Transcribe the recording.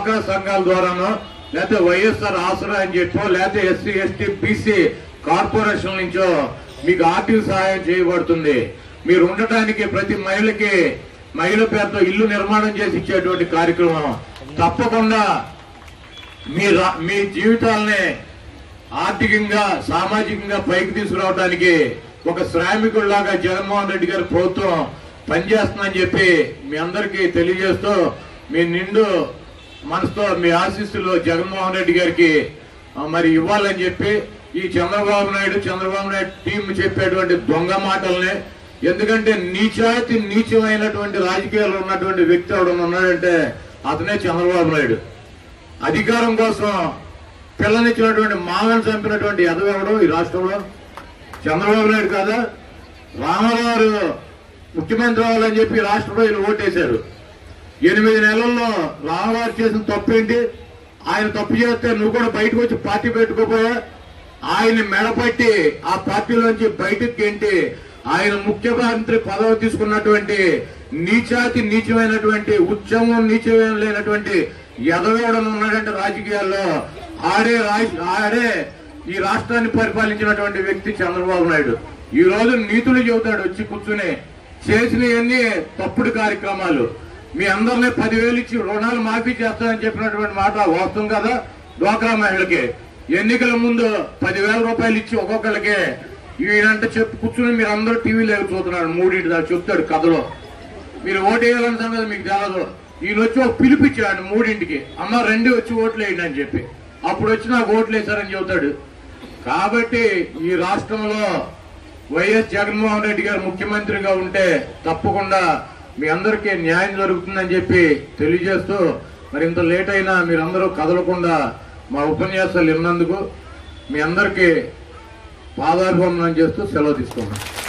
డ్వాక్రా సంఘాల ద్వారానో లేకపోతే వైఎస్ఆర్ ఆసరా అని చెప్పో లేకపోతే ఎస్సీ ఎస్టీ బీసీ కార్పొరేషన్ నుంచో మీకు ఆర్థిక సహాయం చేయబడుతుంది మీరు ఉండటానికి ప్రతి మహిళకి మహిళ పేరుతో ఇల్లు నిర్మాణం చేసి ఇచ్చేటువంటి కార్యక్రమం తప్పకుండా మీ రా- మీ జీవితాలని ఆర్థికంగా సామాజికంగా పైకి తీసుకురావడానికి ఒక శ్రామికుల్లాగా జగన్మోహన్ రెడ్డి గారి ప్రభుత్వం పనిచేస్తుందని చెప్పి మీ అందరికీ తెలియజేస్తూ మీ నిండు మనసుతో మీ ఆశీస్సులు జగన్మోహన్ రెడ్డి గారికి ఆ, మరి ఇవ్వాలని చెప్పి ఈ చంద్రబాబు నాయుడు చంద్రబాబు నాయుడు టీం చెప్పేటువంటి దొంగ మాటల్ని ఎందుకంటే నీచాతి నీచమైనటువంటి రాజకీయాలు ఉన్నటువంటి వ్యక్తి ఎవడన్నా ఉన్నాడంటే అతనే చంద్రబాబు నాయుడు అధికారం కోసం పిల్లనిచ్చినటువంటి మామను చంపినటువంటి ఎదవెవడు ఈ రాష్ట్రంలో చంద్రబాబు నాయుడు కాదా రామారావు గారు ముఖ్యమంత్రి అవ్వాలని చెప్పి రాష్ట్ర ప్రజలు ఓటేశారు ఎనిమిది నెలల్లో రామారావు చేసిన తప్పేంటి ఆయన తప్పు చేస్తే నువ్వు కూడా బయటకు వచ్చి పార్టీ పెట్టుకోపోయా ఆయన మెడపట్టి ఆ పార్టీలోంచి బయటకు గెంటి ఆయన ముఖ్యమంత్రి పదవి తీసుకున్నటువంటి నీచాతి నీచమైనటువంటి ఉద్యమం నీచం లేనటువంటి ఎదవేయడం ఉన్నాడంటే రాజకీయాల్లో ఆడే రాజ్- ఆడే ఈ రాష్ట్రాన్ని పరిపాలించినటువంటి వ్యక్తి చంద్రబాబు నాయుడు ఈ రోజు నీతులు చెబుతాడు వచ్చి కూర్చుని చేసినవన్నీ తప్పుడు కార్యక్రమాలు మీ అందరినీ పదివేలు ఇచ్చి రుణాలు మాఫీ చేస్తానని చెప్పినటువంటి మాట వాస్తవం కదా డ్వాక్రా మహిళకి ఎన్నికల ముందు పదివేల రూపాయలు ఇచ్చి ఒక్కొక్కరికి ఈయనంటే చెప్పి కూర్చుని మీరు అందరూ టీవీలో చూస్తున్నాడు మూడింటి దాకా చెప్తాడు కథలో మీరు ఓటు వేయాలన్న సంగతి మీకు తెలదు ఈయన వచ్చి ఒక పిలిపించాడు మూడింటికి అమ్మ రెండు వచ్చి ఓట్లు వేయండి అని చెప్పి అప్పుడు వచ్చి నాకు ఓట్లు వేశారని చెబుతాడు కాబట్టి ఈ రాష్ట్రంలో వైఎస్ జగన్మోహన్ రెడ్డి గారు ముఖ్యమంత్రిగా ఉంటే తప్పకుండా మీ అందరికీ న్యాయం జరుగుతుందని చెప్పి తెలియజేస్తూ మరి ఇంత లేట్ అయినా మీరందరూ కదలకుండా మా ఉపన్యాసాలు విన్నందుకు మీ అందరికీ పాదాభివందనం చేస్తూ సెలవు తీసుకున్నాను